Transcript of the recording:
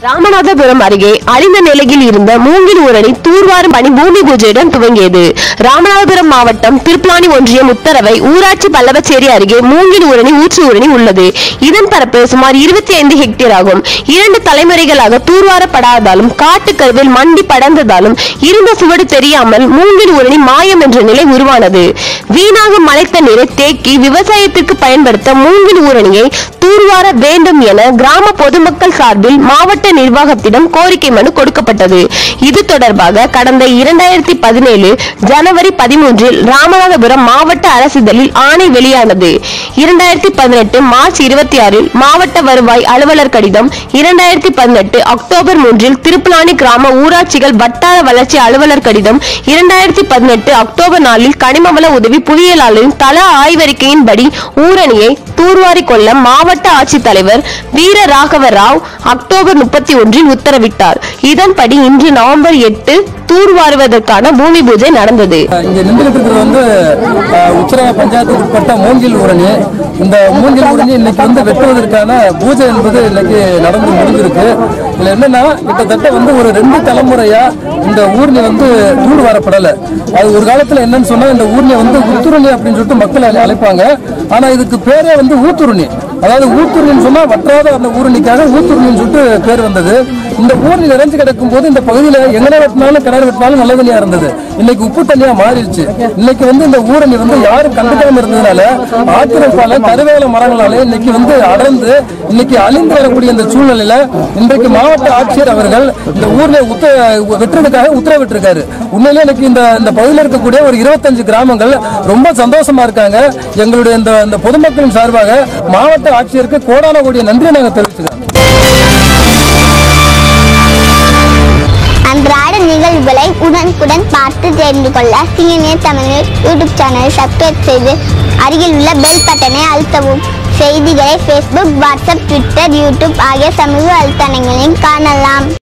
ராமநாதபுரம் அருகே அழிந்த நிலையில் இருந்த மூங்கில் ஊரணி தூர்வாரும் பணி பூமி பூஜையுடன் துவங்கியது ராமநாதபுரம் மாவட்டம் திருப்லானி ஒன்றியம் உத்தரவை ஊராட்சி பல்லவச்சேரி அருகே மூங்கில் ஊரணி ஊற்று ஊரணி உள்ளது இதன் பரப்பு சுமார் இருபத்தி ஐந்து ஹெக்டேர் ஆகும் இரண்டு தலைமுறைகளாக தூர்வாரப்படாததாலும் காட்டுக்கருவில் மண்டி படர்ந்ததாலும் இருந்த சுவடு தெரியாமல் மூங்கில் ஊரணி மாயம் என்ற நிலை உருவானது வீணாக மழைத்த நீரை தேக்கி விவசாயத்திற்கு பயன்படுத்த மூங்கில் ஊரணியை தூர்வார வேண்டும் என கிராம பொதுமக்கள் சார்பில் மாவட்ட நிர்வாகத்திடம் கோரிக்கை மனு கொடுக்கப்பட்டது இது தொடர்பாக கடந்த இரண்டாயிரத்தி பதினேழு ஜனவரி பதிமூன்றில் ராமநாதபுரம் மாவட்ட அரசிதழில் ஆணை வெளியானது இரண்டாயிரத்தி பதினெட்டு மார்ச் இருபத்தி ஆறில் மாவட்ட வருவாய் அலுவலர் கடிதம் இரண்டாயிரத்தி பதினெட்டு அக்டோபர் மூன்றில் திருப்புலானி கிராம ஊராட்சிகள் வட்டார வளர்ச்சி அலுவலர் கடிதம் இரண்டாயிரத்தி பதினெட்டு அக்டோபர் நாலில் கனிமவள உதவி புவியியலாளரின் தல ஆய்வறிக்கையின்படி ஊரணியை தூர்வாரிக் கொள்ள மாவட்ட ஆட்சித்தலைவர் வீர ராகவ ராவ் அக்டோபர் முப்பத்தி ஒன்றில் உத்தரவிட்டார் இதன்படி இன்று நவம்பர் எட்டு தூர்வாருவதற்கான பூமி பூஜை நடந்தது இங்க நின்றுகிட்டு இருக்கிறது வந்து அஹ், உச்சிரா பஞ்சாயத்துக்கு உட்பட்ட மூங்கில் ஊரணி இந்த மூங்கில் ஊரணி இன்னைக்கு வந்து வெட்டுவதற்கான பூஜை என்பது இன்னைக்கு நடந்து முடிஞ்சிருக்கு இதுல என்னன்னா கிட்டத்தட்ட வந்து ஒரு ரெண்டு தலைமுறையா இந்த ஊர்ணி வந்து தூர் வரப்படல அது ஒரு காலத்துல என்னன்னு சொன்னா இந்த ஊர்ணி வந்து உத்துருணி அப்படின்னு சொல்லிட்டு மக்கள் அழை- அழைப்பாங்க ஆனா இதுக்கு பேரே வந்து ஊத்துருணி அதாவது ஊத்துருணின்னு சொன்னா வற்றாத அந்த ஊரணிக்காக ஊத்துருணின்னு சொல்லிட்டு பேர் வந்தது இந்த ஊரணி நிறைஞ்சு கிடக்கும் போது இந்த பகுதியில எங்கன வெட்டினாலும் கிணறு வெட்டினாலும் நல்ல தண்ணியா இருந்தது இன்னைக்கு உப்பு தண்ணியா மாறிடுச்சு இன்னைக்கு வந்து இந்த ஊரணி வந்து யாரும் கண்டுக்காம இருந்ததுனால ஆக்கிரமிப்பால கருவேல மரங்களால இன்னைக்கு வந்து அடர்ந்து இன்னைக்கு அழிந்து வரக்கூடிய இந்த சூழ்நிலையில இன்றைக்கு மாவட்ட ஆட்சியர் அவர்கள் இந்த ஊர்ல உத்த வெட்டுறதுக்காக உத்தரவிட்டிருக்காரு உண்மையிலே எனக்கு இந்த இந்த பகுதியில் இருக்கக்கூடிய ஒரு இருபத்தஞ்சு கிராமங்கள் ரொம்ப சந்தோஷமா இருக்காங்க எங்களுடைய இந்த இந்த பொதுமக்களின் சார்பாக மாவட்ட ஆட்சியருக்கு கோடான கோடிய நன்றியை நாங்கள் தெரிவிச்சுக்கிறோம் அன்றாட நிகழ்வுகளை உடனுக்குடன் பார்த்து தெரிந்து கொள்ள சிங்கநேர் தமிழ் யூடியூப் சேனலை சப்ஸ்கிரைப் செய்து அருகில் உள்ள பெல் பட்டனை அழுத்தவும் செய்திகளை ஃபேஸ்புக் வாட்ஸ்அப் ட்விட்டர் யூடியூப் ஆகிய சமூக வலைத்தளங்களில் காணலாம்